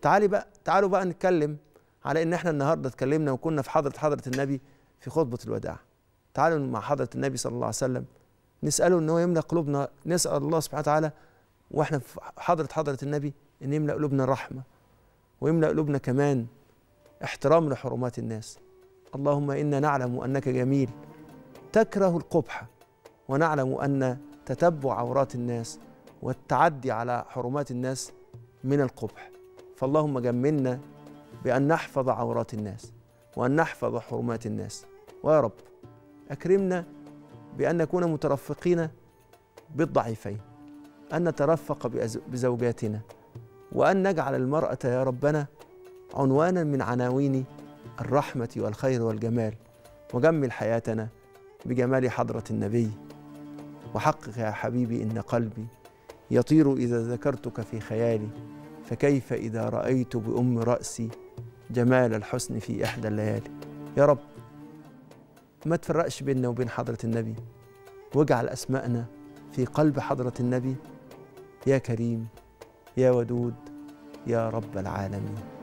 تعالي بقى تعالوا بقى نتكلم على ان احنا النهارده اتكلمنا وكنا في حضره حضره النبي في خطبه الوداع تعالوا مع حضره النبي صلى الله عليه وسلم نساله ان هو يملا قلوبنا نسال الله سبحانه وتعالى واحنا في حضره حضره النبي ان يملا قلوبنا الرحمه ويملا قلوبنا كمان احترام لحرمات الناس اللهم انا نعلم انك جميل تكره القبح ونعلم ان تتبع عورات الناس والتعدي على حرمات الناس من القبح فاللهم جملنا بأن نحفظ عورات الناس وأن نحفظ حرمات الناس ويا رب أكرمنا بأن نكون مترفقين بالضعيفين أن نترفق بزوجاتنا وأن نجعل المرأة يا ربنا عنوانا من عناوين الرحمة والخير والجمال وجمل حياتنا بجمال حضرة النبي وحقق يا حبيبي إن قلبي يطير إذا ذكرتك في خيالي فكيف إذا رأيت بأم رأسي جمال الحسن في إحدى الليالي يا رب ما تفرقش بيننا وبين حضرة النبي واجعل أسماءنا في قلب حضرة النبي يا كريم يا ودود يا رب العالمين